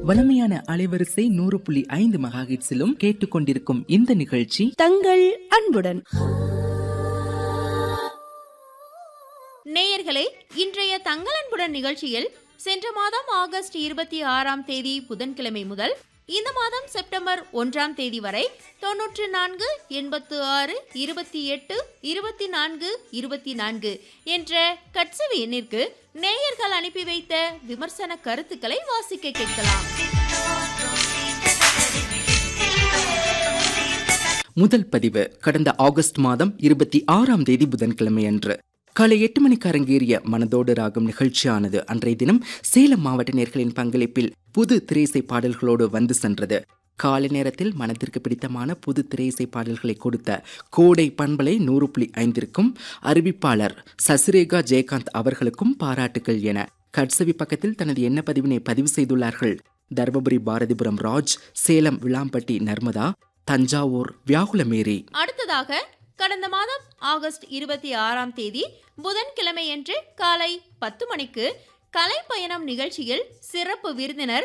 வளமையான அலைவரிசை நூறு புள்ளி ஐந்து மெகாஹெட்ஸிலும் கேட்டுக்கொண்டிருக்கும் இந்த நிகழ்ச்சி தங்கள் அன்புடன் நேயர்களே இன்றைய தங்களன்புடன் நிகழ்ச்சியில் சென்ற மாதம் ஆகஸ்ட் இருபத்தி ஆறாம் தேதி புதன்கிழமை முதல் இந்த மாதம் செப்டம்பர் ஒன்றாம் தேதி வரை தொன்னூற்று நான்கு எண்பத்து ஆறு இருபத்தி எட்டு இருபத்தி நான்கு இருபத்தி நான்கு என்ற கட்சவி எண்ணிற்கு நேயர்கள் அனுப்பி வைத்த விமர்சன கருத்துக்களை வாசிக்க கேட்கலாம் முதல் பதிவு கடந்த ஆகஸ்ட் மாதம் இருபத்தி ஆறாம் தேதி புதன்கிழமை அன்று காலை எட்டு மணிக்கு அரங்கேறிய மனதோடு ராகம் நிகழ்ச்சியானது அன்றைய தினம் சேலம் மாவட்ட நேர்களின் பங்களிப்பில் புது திரைசை பாடல்களோடு வந்து சென்றது காலை நேரத்தில் மனதிற்கு பிடித்தமான புது திரையிசை பாடல்களை கொடுத்த கோடை பண்பலை நூறு புள்ளி ஐந்திற்கும் அறிவிப்பாளர் சசிரேகா ஜெயகாந்த் அவர்களுக்கும் பாராட்டுகள் என கட்சவி பக்கத்தில் தனது எண்ண பதிவினை பதிவு செய்துள்ளார்கள் தர்மபுரி பாரதிபுரம் ராஜ் சேலம் விளாம்பட்டி நர்மதா தஞ்சாவூர் வியாகுலமேரி அடுத்ததாக கடந்த மாதம் ஆகஸ்ட் இருபத்தி ஆறாம் தேதி புதன்கிழமையன்று காலை பத்து மணிக்கு கலை பயணம் நிகழ்ச்சியில் சிறப்பு விருந்தினர்